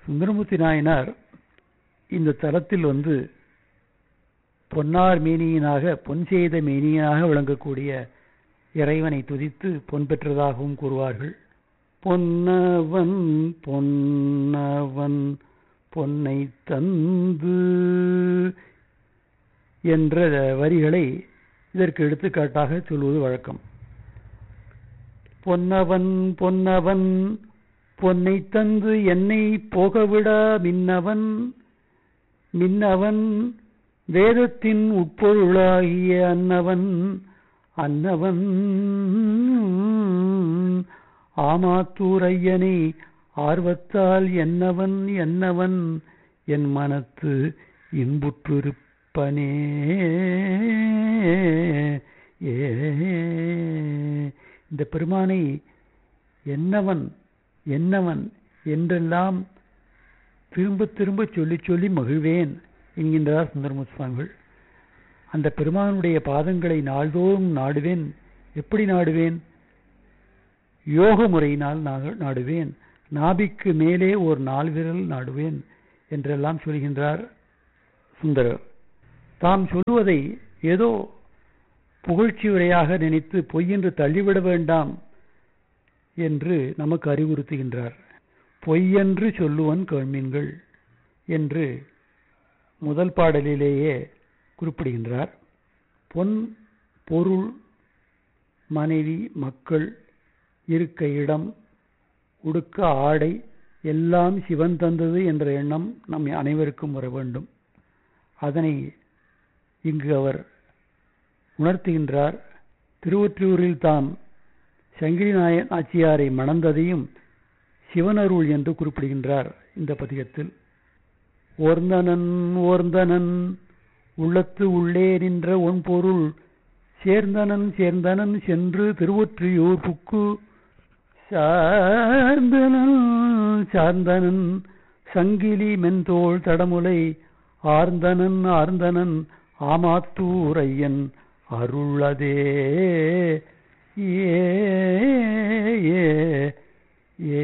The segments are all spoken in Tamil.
சுந்தரமூர்த்தி நாயனார் இந்த தலத்தில் வந்து பொன்னார் மேனியனாக பொன் செய்த மேனியனாக விளங்கக்கூடிய இறைவனை துதித்து பொன் பெற்றதாகவும் கூறுவார்கள் பொன்னவன் பொன்னவன் பொன்னை தந்து என்ற வரிகளை இதற்கு எடுத்துக்காட்டாக சொல்வது வழக்கம் பொன்னவன் பொன்னவன் பொன்னை தந்து என்னை போகவிடா மின்னவன் மின்னவன் வேதத்தின் உட்பொருளாகிய அன்னவன் அன்னவன் ஆமாத்தூர் ஐயனை ஆர்வத்தால் என்னவன் என்னவன் என் மனத்து இன்புற்றிருப்பனே ஏ இந்த பெருமானை என்னவன் என்னவன் என்றெல்லாம் திரும்ப திரும்ப சொல்லி சொல்லி மகிழ்வேன் என்கின்றார் சுந்தரமுத்து சுவாமிகள் அந்த பெருமானுடைய பாதங்களை நாள்தோறும் நாடுவேன் எப்படி நாடுவேன் யோக முறையினால் நா- நாடுவேன் நாபிக்கு மேலே ஒரு நால் விரல் நாடுவேன் என்றெல்லாம் சொல்கின்றார் சுந்தரர் தாம் சொல்லுவதை ஏதோ புகழ்ச்சி உரையாக நினைத்து பொய்யென்று தள்ளிவிட வேண்டாம் என்று நமக்கு அறிவுறுத்துகின்றார் பொய்யென்று சொல்லுவன் கேள்மீன்கள் என்று முதல் பாடலிலேயே குறிப்பிடுகின்றார் பொன் பொருள் மனைவி மக்கள் இருக்க இடம் உடுக்க ஆடை எல்லாம் சிவன் தந்தது என்ற எண்ணம் நம் அனைவருக்கும் வர வேண்டும் அதனை இங்கு அவர் உணர்த்துகின்றார் திருவொற்றியூரில் தாம் சங்கிலி நாய நாச்சியாரை மணந்ததையும் சிவனருள் என்று குறிப்பிடுகின்றார் இந்த பதிகத்தில் ஓர்ந்தனன் ஓர்ந்தனன் உள்ளத்து உள்ளே நின்ற ஒன் பொருள் சேர்ந்தனன் சேர்ந்தனன் சென்று திருவொற்றியூர் புக்கு சார்ந்தனன் சார்ந்தனன் சங்கிலி மென்தோள் தடமுலை ஆர்ந்தனன் ஆர்ந்தனன் ஆமாத்தூர் ஐயன் அருளதே ஏ ஏ ஏ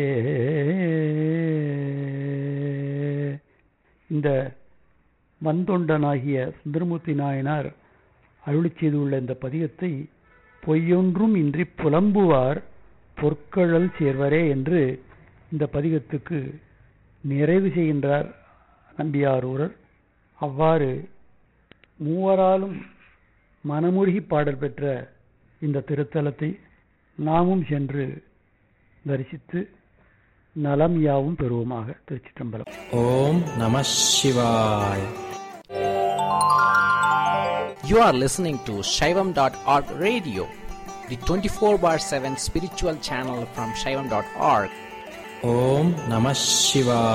இந்த வந்தொண்டனாகிய சுந்தரமூர்த்தி நாயனார் அருளிச் செய்துள்ள இந்த பதிகத்தை பொய்யொன்றும் இன்றி புலம்புவார் பொற்கழல் சேர்வரே என்று இந்த பதிகத்துக்கு நிறைவு செய்கின்றார் நம்பியாரூரர் அவ்வாறு மூவராலும் மனமுருகி பாடல் பெற்ற இந்த திருத்தலத்தை நாமும் சென்று தரிசித்து நலம் யாவும் பெறுவோமாக திருச்சிற்றம்பலம் ஓம் நம சிவாய் You are listening to Shaivam.org radio, the 24 bar 7 spiritual channel from Shaivam.org. ஓம் நம சிவாய்